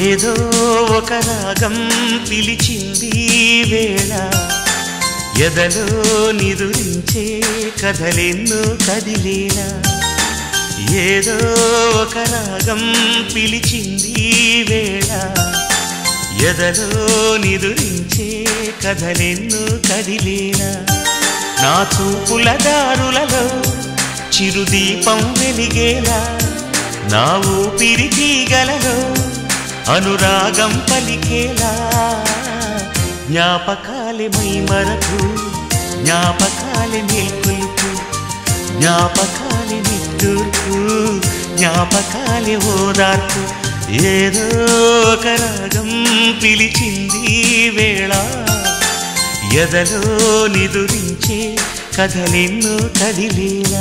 ఏదో ఒక రాగం పిలిచింది ఈ వేళ ఎదలో నిదురించే కథలెన్నో కదిలేలా ఏదో ఒక రాగం పిలిచింది ఈ వేళ ఎదలో నిదురించే కథలెన్నో కదిలేలా నా చూపుల దారులలో చిరుదీపం వెలిగేలా నా ఊపిరి తీగలలో అనురాగం పలికేలా జ్ఞాపకాలే మై మరకు జ్ఞాపకాలే మేల్కొలుపు జ్ఞాపకాలే నిట్టూర్పు జ్ఞాపకాలే ఓదార్పు ఏదో ఒక రాగం పిలిచింది ఈ వేళ ఎదలో నిదురించే కథలెన్నో కదిలేలా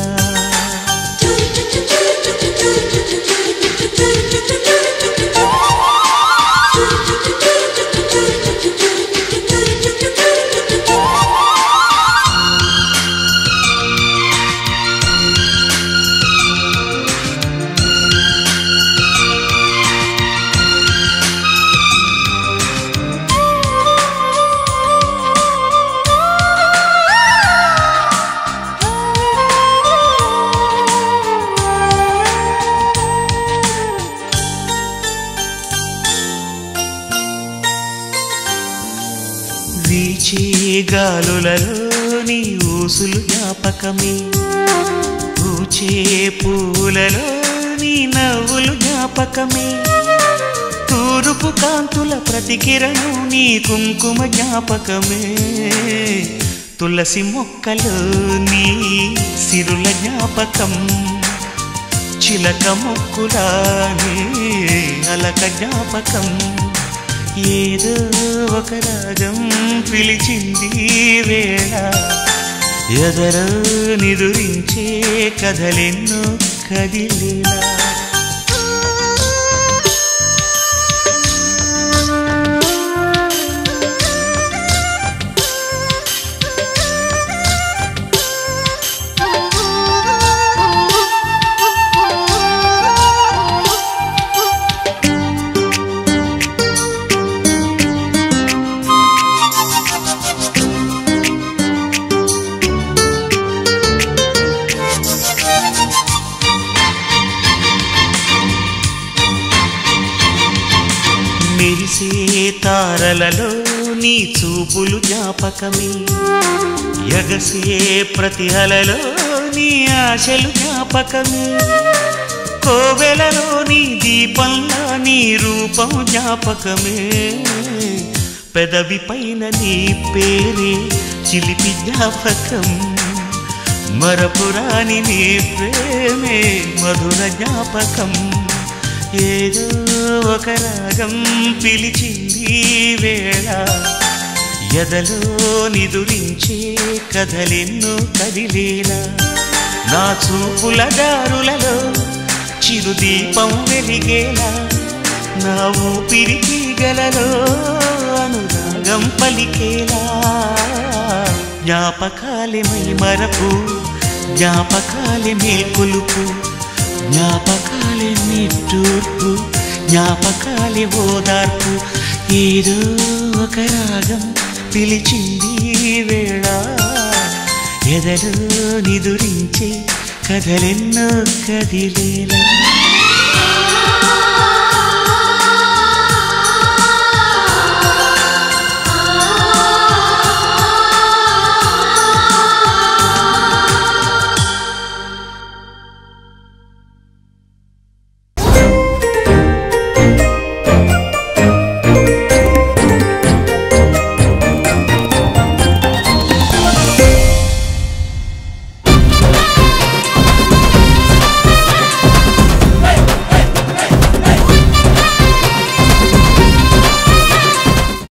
వీచే గాలులలో నీ ఊసులు జ్ఞాపకమే పూచే పూలలో నీ నవ్వులు జ్ఞాపకమే తూరుపు కాంతుల ప్రతికిరణం నీ కుంకుమ జ్ఞాపకమే తులసి మొక్కలో నీ సిరుల జ్ఞాపకం చిలక మొక్కులానే అలక జ్ఞాపకం ఏదో ఒక రాగం పిలిచింది ఈ వేళ ఎదరో నిదురించే కథలెన్నో కదిలేలా మెరిసే తారలలో నీ చూపులు జ్ఞాపకమే ఎగసే ప్రతి అలలో నీ ఆశలు జ్ఞాపకమే కోవెలలో నీ దీపంలా నీ రూపం జ్ఞాపకమే పెదవి పైన నీ పేరే చిలిపి జ్ఞాపకం మరపురాని నీ ప్రేమే మధుర జ్ఞాపకం ఏదో ఒక రాగం పిలిచింది ఈ వేళ ఎదలో నిదురించే కథలెన్నో కదిలేలా నా చూపుల దారులలో చిరుదీపం వెలిగేలా నా ఊపిరి తీగలలో అనురాగం పలికేలా జ్ఞాపకాలే మై మరపు జ్ఞాపకాలే మేల్కొలుపు జ్ఞాపకాలే నిట్టూర్పు జ్ఞాపకాలే ఓదార్పు ఏదో ఒక రాగం పిలిచింది ఈ వేళ ఎదలో నిదురించే కథలెన్నో కదిలేలా